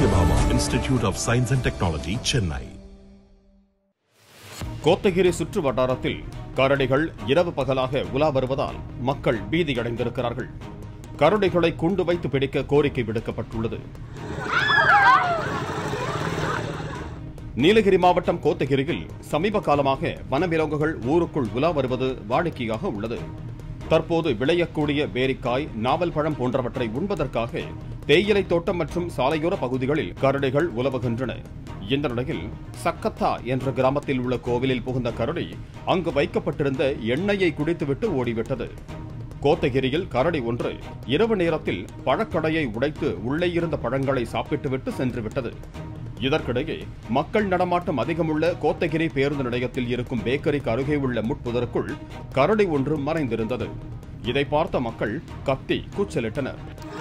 Satyabhama Institute of Science and Technology, Chennai. Kotagiri சுற்று வட்டாரத்தில் கரடிகள் இரவு பகலாக உலா வருவதால் மக்கள் பீதியடைந்திருக்கிறார்கள் கரடிகளை குண்டு வைத்து பிடிக்க கோரிக்கை விடுக்கப்பட்டுள்ளது நீலகிரி மாவட்டம் கோத்தகிரியில் சமீப காலமாக வனவிலங்குகள் ஊருக்குள் உலா வருவது வாடிக்கையாக உள்ளது தற்போது விளையக்கூடிய பேரிக்காய் நாவல் பழம் போன்றவற்றை உண்பதற்காக தேயிலை தோட்டம் மற்றும் சாலையோர பகுதிகளில் கரடிகள் உலவுகின்றன இந்த நிலையில் சக்கத்தா என்ற கிராமத்தில் உள்ள கோவிலில் புகுந்த கரடி அங்கு வைக்கப்பட்டிருந்த எண்ணெயை குடித்துவிட்டு ஓடிவிட்டது கோத்தகிரியில் கரடி ஒன்று இரவு நேரத்தில் பழக்கடையை உடைத்து உள்ளே இருந்த பழங்களை சாப்பிட்டுவிட்டு சென்றுவிட்டது இதற்கிடையே மக்கள் நடமாட்டம் அதிகமுள்ள கோத்தகிரி பேருந்து நிலையத்தில் இருக்கும் பேக்கரிக்கு அருகே உள்ள முட்புதருக்குள் கரடி ஒன்று மறைந்திருந்தது இதை பார்த்த மக்கள் கத்தி கூச்சலிட்டனர்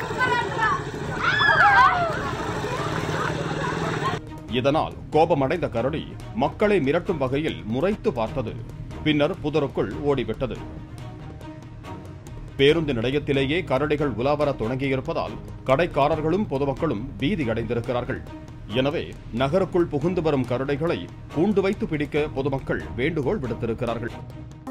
இதனால் கோபமடைந்த கரடி மக்களை மிரட்டும் வகையில் முறைத்து பார்த்தது பின்னர் புதருக்குள் ஓடிவிட்டது பேருந்து நிலையத்திலேயே கரடிகள் உலாவர தொடங்கியிருப்பதால் கடைக்காரர்களும் பொதுமக்களும் பீதியடைந்திருக்கிறார்கள் எனவே நகருக்குள் புகுந்து வரும் கரடிகளை கூண்டு வைத்து பிடிக்க பொதுமக்கள் வேண்டுகோள் விடுத்திருக்கிறார்கள்